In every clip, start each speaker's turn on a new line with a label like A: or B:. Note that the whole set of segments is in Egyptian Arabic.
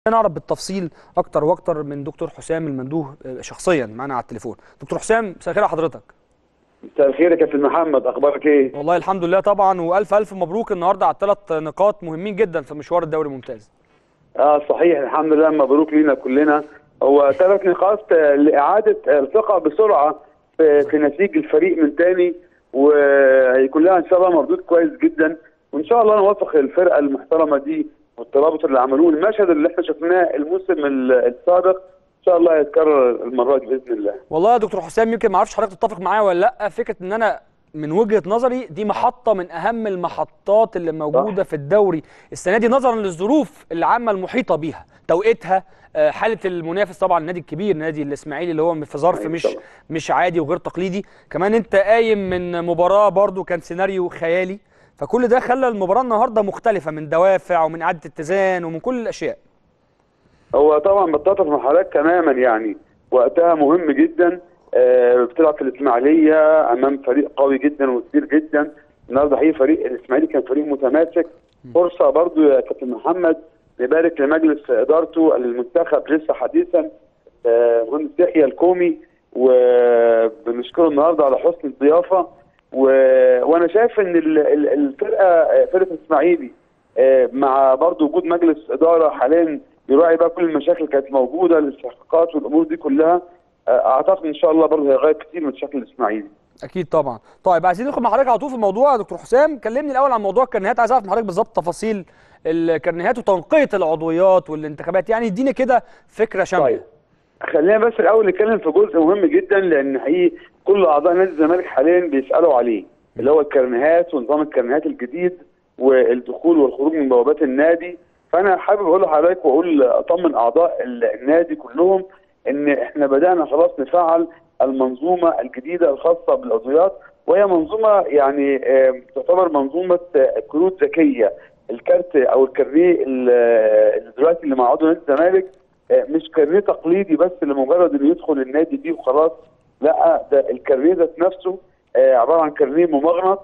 A: نعرف بالتفصيل اكتر واكتر من دكتور حسام المندوه شخصيا معانا على التليفون دكتور حسام مساء الخير على حضرتك
B: مساء الخير يا كابتن محمد اخبارك ايه
A: والله الحمد لله طبعا والف الف مبروك النهارده على الثلاث نقاط مهمين جدا في مشوار الدوري الممتاز
B: اه صحيح الحمد لله مبروك لينا كلنا هو ثلاث نقاط لاعاده الثقه بسرعه في, في نتيجه الفريق من تاني وهيكون لها ان شاء الله مردود كويس جدا وان شاء الله نوفق الفرقه المحترمه دي والترابط اللي عملوه المشهد اللي احنا شفناه الموسم السابق ان شاء الله يتكرر المره دي باذن الله
A: والله يا دكتور حسام يمكن ما اعرفش حضرتك تتفق معايا ولا لا فكره ان انا من وجهه نظري دي محطه من اهم المحطات اللي موجوده
B: صح.
A: في الدوري السنه دي نظرا للظروف العامه المحيطه بيها توقيتها آه، حاله المنافس طبعا النادي الكبير نادي الاسماعيلي اللي هو في ظرف
B: أيوة
A: مش
B: طبعا.
A: مش عادي وغير تقليدي كمان انت قايم من مباراه برضو كان سيناريو خيالي فكل ده خلى المباراه النهارده مختلفه من دوافع ومن اعاده اتزان ومن كل الاشياء
B: هو طبعا بتتفق مع حضرتك تماما يعني وقتها مهم جدا آه، بتلعب في الاسماعيليه امام فريق قوي جدا وكبير جدا النهارده حقيقي فريق الاسماعيلي كان فريق متماسك فرصه برضو يا كابتن محمد نبارك لمجلس ادارته المنتخب لسه حديثا آه، مهندس يحيى الكومي وبنشكره النهارده على حسن الضيافه و... وانا شايف ان ال- ال- الفرقه آه، فرقه الاسماعيلي آه، مع برضو وجود مجلس اداره حاليا يراعي بقى كل المشاكل اللي كانت موجوده الاستحقاقات والامور دي كلها آه، اعتقد ان شاء الله برضه هيغير كتير من شكل الاسماعيلي
A: اكيد طبعا طيب عايزين ندخل مع حضرتك على طول في الموضوع يا دكتور حسام كلمني الاول عن موضوع الكرنيهات عايز اعرف من حضرتك بالظبط تفاصيل الكرنيهات وتنقيه العضويات والانتخابات يعني اديني كده فكره شامله
B: طيب خلينا بس الاول نتكلم في جزء مهم جدا لان حقيقي كل اعضاء نادي الزمالك حاليا بيسالوا عليه اللي هو الكرنيهات ونظام الكرنيهات الجديد والدخول والخروج من بوابات النادي فانا حابب اقول لحضرتك واقول اطمن اعضاء النادي كلهم ان احنا بدانا خلاص نفعل المنظومه الجديده الخاصه بالعضويات وهي منظومه يعني آه، تعتبر منظومه آه، كروت ذكيه الكارت او الكارنيه ال- اللي دلوقتي اللي مع عضو نادي الزمالك آه، مش كارنيه تقليدي بس لمجرد انه يدخل النادي فيه وخلاص لا ده الكارنيه ذات نفسه آه، عباره عن كارنيه ممغنط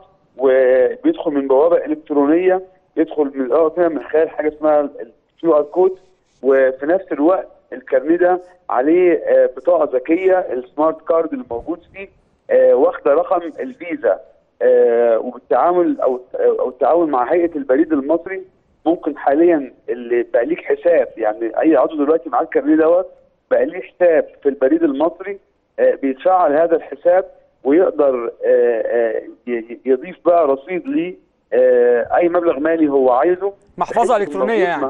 B: وبيدخل من بوابه الكترونيه يدخل من الاول كده من خلال حاجه اسمها الكيو ار كود وفي نفس الوقت الكارنيه ده عليه آه، بطاقه ذكيه السمارت كارد اللي موجود فيه آه، واخده رقم الفيزا آه، وبالتعامل او او التعاون مع هيئه البريد المصري ممكن حاليا اللي بقى ليك حساب يعني اي عضو دلوقتي معاه الكارنيه دوت بقى ليه حساب في البريد المصري آه، بيتفعل هذا الحساب ويقدر آه، آه، ي- يضيف بقى رصيد ليه آه، اي مبلغ مالي هو عايزه
A: محفظه
B: بحيث يكون
A: الكترونيه
B: موجود
A: يعني
B: مع-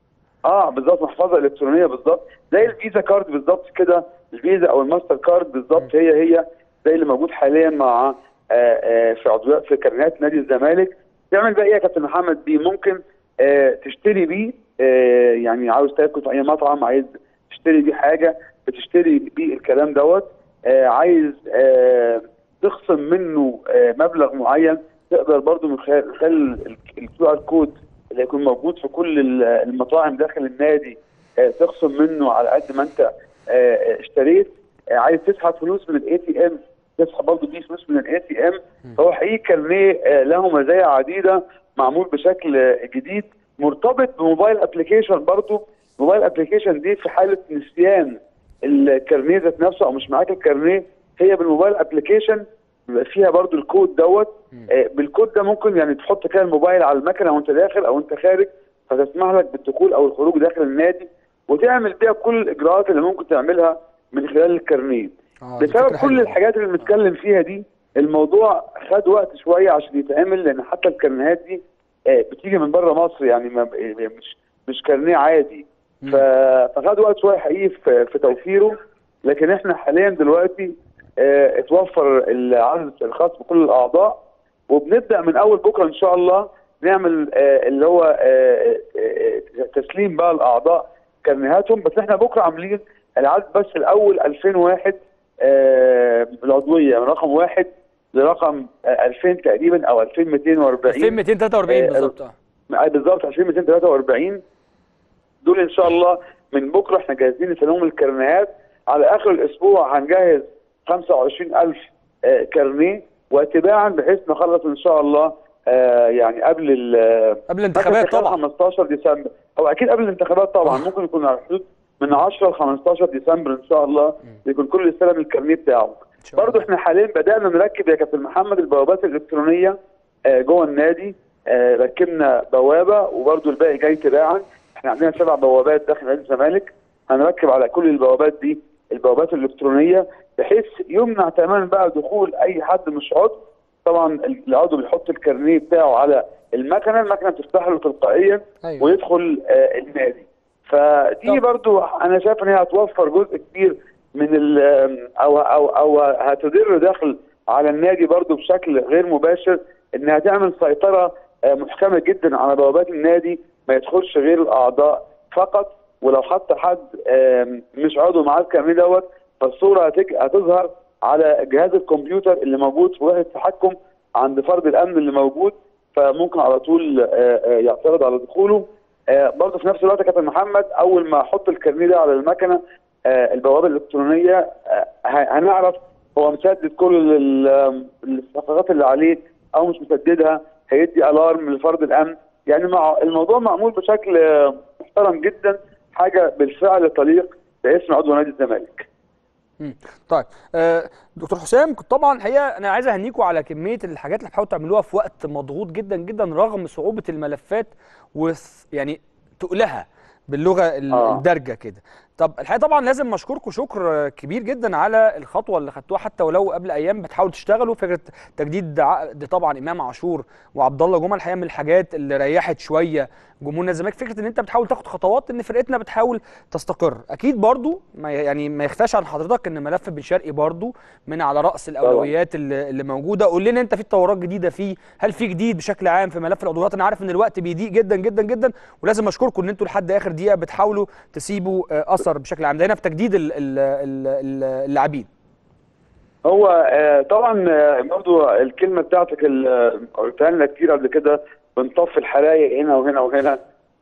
B: اه بالظبط محفظه الكترونيه بالظبط زي الفيزا كارد بالظبط كده الفيزا او الماستر كارد بالظبط هي هي زي اللي موجود حاليا مع آه، آه، في عضويات في كارنيهات نادي الزمالك تعمل بقى ايه يا كابتن محمد بيه ممكن آه، تشتري بيه آه، يعني عاوز تاكل في اي مطعم عايز تشتري بيه حاجه بتشتري بيه الكلام دوت آه، عايز آه، تخصم منه آه، مبلغ معين تقدر برضو من خلال خلال الكيو ار كود اللي هيكون موجود في كل ال- المطاعم داخل النادي آه، تخصم منه على قد ما انت آه، آه، اشتريت آه، عايز تسحب فلوس من الاي تي ام تسحب برضه دي فلوس من الاي تي ام فهو حقيقي كارنيه آه، له مزايا عديده معمول بشكل آه، جديد مرتبط بموبايل ابلكيشن برضه موبايل ابلكيشن دي في حاله نسيان الكارنيه ذات نفسه او مش معاك الكارنيه هي بالموبايل ابلكيشن بيبقى فيها برضو الكود دوت آه، بالكود ده ممكن يعني تحط كده الموبايل على المكنه وانت داخل او انت خارج فتسمح لك بالدخول او الخروج داخل النادي وتعمل بيها كل الاجراءات اللي ممكن تعملها من خلال الكارنيه
A: آه، دي
B: بسبب
A: فكرة
B: كل
A: حلوة.
B: الحاجات اللي بنتكلم فيها دي الموضوع خد وقت شويه عشان يتعمل لان حتى الكارنيهات دي آه، بتيجي من بره مصر يعني ما مش مش كارنيه عادي ف- فخد وقت شويه حقيقي في, في توفيره لكن احنا حاليا دلوقتي اه اتوفر العدد الخاص بكل الاعضاء وبنبدا من اول بكره ان شاء الله نعمل اه اللي هو اه اه تسليم بقى الاعضاء كارنيهاتهم بس احنا بكره عاملين العدد بس الاول 2001 اه بالعضويه من رقم واحد لرقم اه 2000 تقريبا او 2240
A: 2243
B: آه،
A: بالظبط آه.
B: آه، بالظبط 2243 دول ان شاء الله من بكره احنا جاهزين لتسليم الكارنيهات على اخر الاسبوع هنجهز 25000 آه، كارنيه واتباعا بحيث نخلص ان شاء الله آه يعني قبل ال-
A: قبل الانتخابات
B: مثلا
A: طبعا
B: 15 ديسمبر او اكيد قبل الانتخابات طبعا ممكن يكون على حدود من 10 ل 15 ديسمبر ان شاء الله يكون كل استلم الكارنيه بتاعه
A: إن شاء الله.
B: برضه احنا حاليا بدانا نركب يا كابتن محمد البوابات الالكترونيه آه، جوه النادي آه، ركبنا بوابه وبرضه الباقي جاي تباعا احنا عندنا سبع بوابات داخل نادي الزمالك هنركب على كل البوابات دي البوابات الالكترونيه بحيث يمنع تماما بقى دخول اي حد مش عضو طبعا العضو بيحط الكارنيه بتاعه على المكنه المكنه بتفتح له تلقائيا
A: أيوة.
B: ويدخل آه، النادي فدي
A: طب.
B: برضو انا شايف ان هي هتوفر جزء كبير من ال او او او هتدر دخل على النادي برضو بشكل غير مباشر انها تعمل سيطره آه، محكمه جدا على بوابات النادي ما يدخلش غير الاعضاء فقط ولو حتى حد آم، مش عضو معاه الكارنيه دوت فالصوره هتج- هتظهر على جهاز الكمبيوتر اللي موجود في وحده التحكم عند فرد الامن اللي موجود فممكن على طول آه، آه، يعترض على دخوله آه، برضه في نفس الوقت يا كابتن محمد اول ما احط الكارنيه ده على المكنه آه، البوابه الالكترونيه آه، ه- هنعرف هو مسدد كل ال- الصفقات اللي عليه او مش مسددها هيدي الارم لفرد الامن يعني مع الموضوع معمول بشكل آه، محترم جدا حاجه بالفعل تليق باسم عضو نادي الزمالك
A: مم. طيب آه، دكتور حسام كنت طبعا الحقيقه انا عايز اهنيكم على كميه الحاجات اللي بتحاولوا تعملوها في وقت مضغوط جدا جدا رغم صعوبه الملفات ويعني تقلها باللغه ال-
B: آه.
A: الدارجه كده طب الحقيقه طبعا لازم اشكركم شكر آه، كبير جدا على الخطوه اللي خدتوها حتى ولو قبل ايام بتحاولوا تشتغلوا فكره تجديد عقد طبعا امام عاشور وعبد الله جمعه الحقيقه من الحاجات اللي ريحت شويه جمهور نادي الزمالك فكره ان انت بتحاول تاخد خطوات ان فرقتنا بتحاول تستقر اكيد برضو ما ي- يعني ما يخفاش عن حضرتك ان ملف بن شرقي برضو من على راس الاولويات اللي, اللي موجوده قول لنا انت في تطورات جديده فيه هل في جديد بشكل عام في ملف العضويات انا عارف ان الوقت بيضيق جدا جدا جدا ولازم اشكركم ان انتوا لحد اخر دقيقه بتحاولوا تسيبوا آه، اثر بشكل عام ده هنا في تجديد ال- ال- ال- ال- اللاعبين
B: هو آه، طبعا آه، برضو الكلمه بتاعتك اللي قلتها لنا كتير قبل كده بنطفي الحرايق هنا وهنا وهنا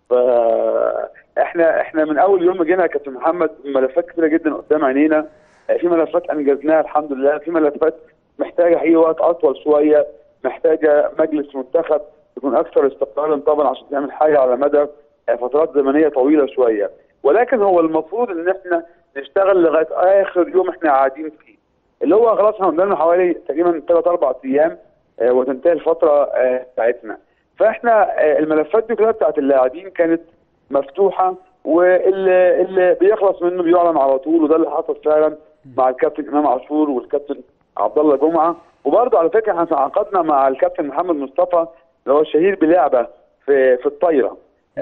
B: فاحنا احنا من اول يوم ما جينا يا كابتن محمد ملفات كتيره جدا قدام عينينا آه، في ملفات انجزناها الحمد لله في ملفات محتاجه اي وقت اطول شويه محتاجه مجلس منتخب يكون اكثر استقلالا طبعا عشان تعمل حاجه على مدى آه، فترات زمنيه طويله شويه ولكن هو المفروض ان احنا نشتغل لغايه اخر يوم احنا قاعدين فيه اللي هو خلاص احنا قدامنا حوالي تقريبا ثلاث اربع ايام آه، وتنتهي الفتره آه، بتاعتنا فاحنا آه، الملفات دي كلها بتاعت اللاعبين كانت مفتوحه واللي اللي بيخلص منه بيعلن على طول وده اللي حصل فعلا مع الكابتن امام عاشور والكابتن عبد الله جمعه وبرضه على فكره احنا تعاقدنا مع الكابتن محمد مصطفى اللي هو الشهير بلعبه في في الطايره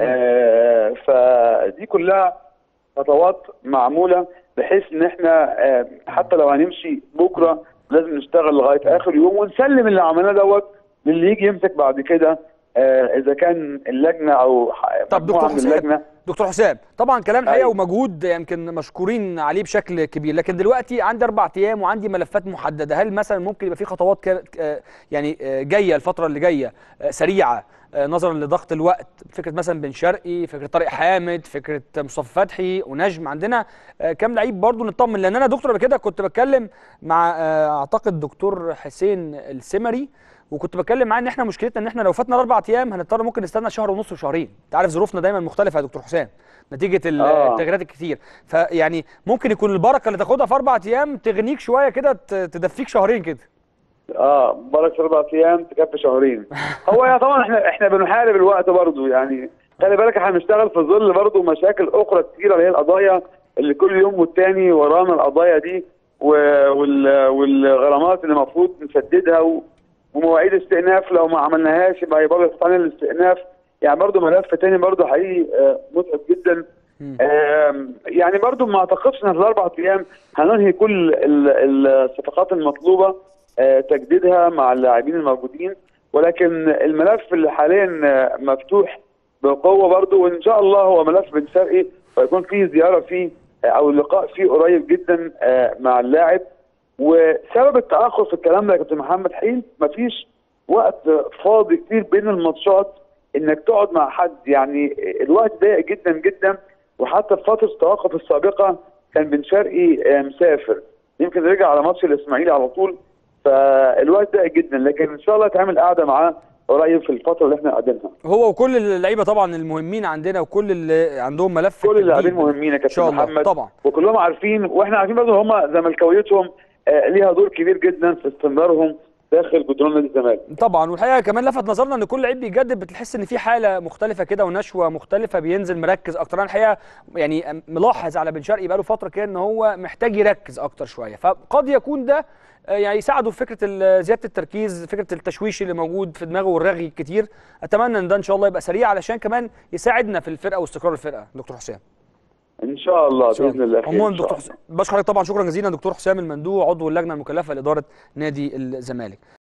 B: آه فدي كلها خطوات معموله بحيث ان احنا آه، حتى لو هنمشي بكره لازم نشتغل لغايه اخر يوم ونسلم اللي عملناه دوت للي يجي يمسك بعد كده آه، اذا كان اللجنه او ح-
A: طب
B: مجموعة
A: دكتور
B: من
A: حسام
B: اللجنه
A: دكتور حسام طبعا كلام الحقيقه
B: أيوة.
A: ومجهود يمكن مشكورين عليه بشكل كبير لكن دلوقتي عندي اربع ايام وعندي ملفات محدده هل مثلا ممكن يبقى في خطوات كا- آه، يعني آه، جايه الفتره اللي جايه آه، سريعه آه، نظرا لضغط الوقت فكره مثلا بن شرقي فكره طارق حامد فكره مصطفى فتحي ونجم عندنا آه، كام لعيب برضو نطمن لان انا دكتور قبل كده كنت بتكلم مع آه، اعتقد دكتور حسين السمري وكنت بتكلم معاه ان احنا مشكلتنا ان احنا لو فاتنا الاربع ايام هنضطر ممكن نستنى شهر ونص وشهرين انت عارف ظروفنا دايما مختلفه يا دكتور حسام نتيجه ال-
B: آه.
A: التغييرات الكتير فيعني ممكن يكون البركه اللي تاخدها في اربع ايام تغنيك شويه كده ت- تدفيك شهرين كده
B: اه بالك اربع ايام تكفي شهرين هو يا طبعا احنا احنا بنحارب الوقت برضه يعني خلي بالك احنا بنشتغل في ظل برضه مشاكل اخرى كتيره اللي هي القضايا اللي كل يوم والتاني ورانا القضايا دي و- وال- والغرامات اللي المفروض نسددها و- ومواعيد استئناف لو ما عملناهاش يبقى برضه يحط علينا الاستئناف يعني برضه ملف تاني برضه حقيقي آه، متعب جدا
A: مم.
B: آم، يعني برضو ما اعتقدش ان في الاربع ايام هننهي كل ال- الصفقات المطلوبه آه، تجديدها مع اللاعبين الموجودين ولكن الملف اللي حاليا آه، مفتوح بقوه برضو وان شاء الله هو ملف بن شرقي ويكون فيه زياره فيه آه، او لقاء فيه قريب جدا آه، مع اللاعب وسبب التاخر في الكلام ده يا كابتن محمد حين مفيش وقت فاضي كتير بين الماتشات انك تقعد مع حد يعني الوقت ضيق جدا جدا وحتى في فتره التوقف السابقه كان بن شرقي آه، مسافر يمكن رجع على ماتش الاسماعيلي على طول فالوقت ضيق جدا لكن ان شاء الله تعمل قاعده معاه قريب في الفتره اللي احنا قاعدينها
A: هو وكل اللعيبه طبعا المهمين عندنا وكل اللي عندهم ملف
B: كل
A: التجديد.
B: اللاعبين مهمين يا
A: ان شاء
B: كابتن
A: الله
B: محمد
A: طبعا
B: وكلهم عارفين واحنا عارفين برضه هم زملكاويتهم آه، ليها دور كبير جدا في استمرارهم داخل جدران نادي الزمالك
A: طبعا والحقيقه كمان لفت نظرنا ان كل لعيب بيجدد بتحس ان في حاله مختلفه كده ونشوه مختلفه بينزل مركز اكتر انا الحقيقه يعني ملاحظ على بن شرقي بقاله فتره كده ان هو محتاج يركز اكتر شويه فقد يكون ده آه، يعني يساعده في فكره ال- زياده التركيز فكره التشويش اللي موجود في دماغه والرغي الكتير اتمنى ان ده ان شاء الله يبقى سريع علشان كمان يساعدنا في الفرقه واستقرار الفرقه دكتور حسام
B: ان شاء الله
A: إن شاء
B: باذن الله خير
A: عموما
B: إن شاء
A: دكتور
B: الله.
A: حسام بشكرك طبعا شكرا جزيلا دكتور حسام المندوع عضو اللجنه المكلفه لاداره نادي الزمالك